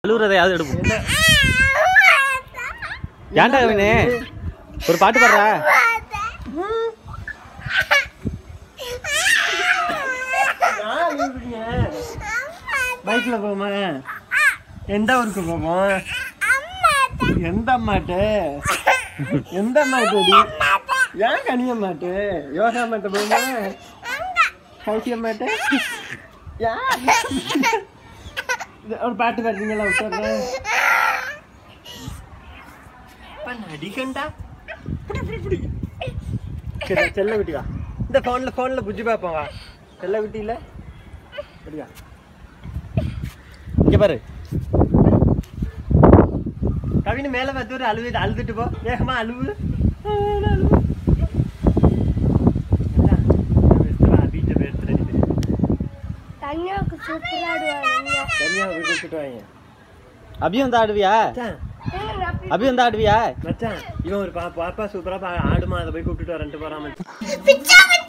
அழுகுறதையாவது எடுப்போம் ஏன்டா கவினே ஒரு பாட்டு பாடுறா பைக்ல போமா எந்த ஊருக்கு போவோம் எந்த அம்மாட்டு எந்த அம்மாட்டு ஏன் கனிய மாட்டு யோகா மாட்ட போமா கௌசி அம்மாட்டு ஏன் இது ஒரு பாட்டு பாடுறீங்களா விட்டுறேன் நடிகண்டா புடி புடி புடி சரி செல்ல குட்டிவா இந்த ஃபோனில் ஃபோனில் புஜ்ஜி பார்ப்போம் வா செல்ல குட்டியில் அப்படியா இங்க பாரு கவினு மேலே பார்த்து ஒரு அழுது அழுதுட்டு போ வேகமா அழுவு அழுவு, அழுவு. என்ன? எடுத்து வா, வீட்டை போய் எடுத்துட்டு வந்து. தனியாவுக்கு சூப்பரா ஆடுவாங்க தனியா போய் கொடுத்துட்டு வாங்க அபி வந்து ஆடுவியா மச்சான் அபி வந்து ஆடுவியா மச்சான் இவன் ஒரு பா பாப்பா சூப்பரா பா ஆடுமா அதை போய் கூப்பிட்டுட்டு வரேன்ட்டு போறான் மச்சான் பிச்சா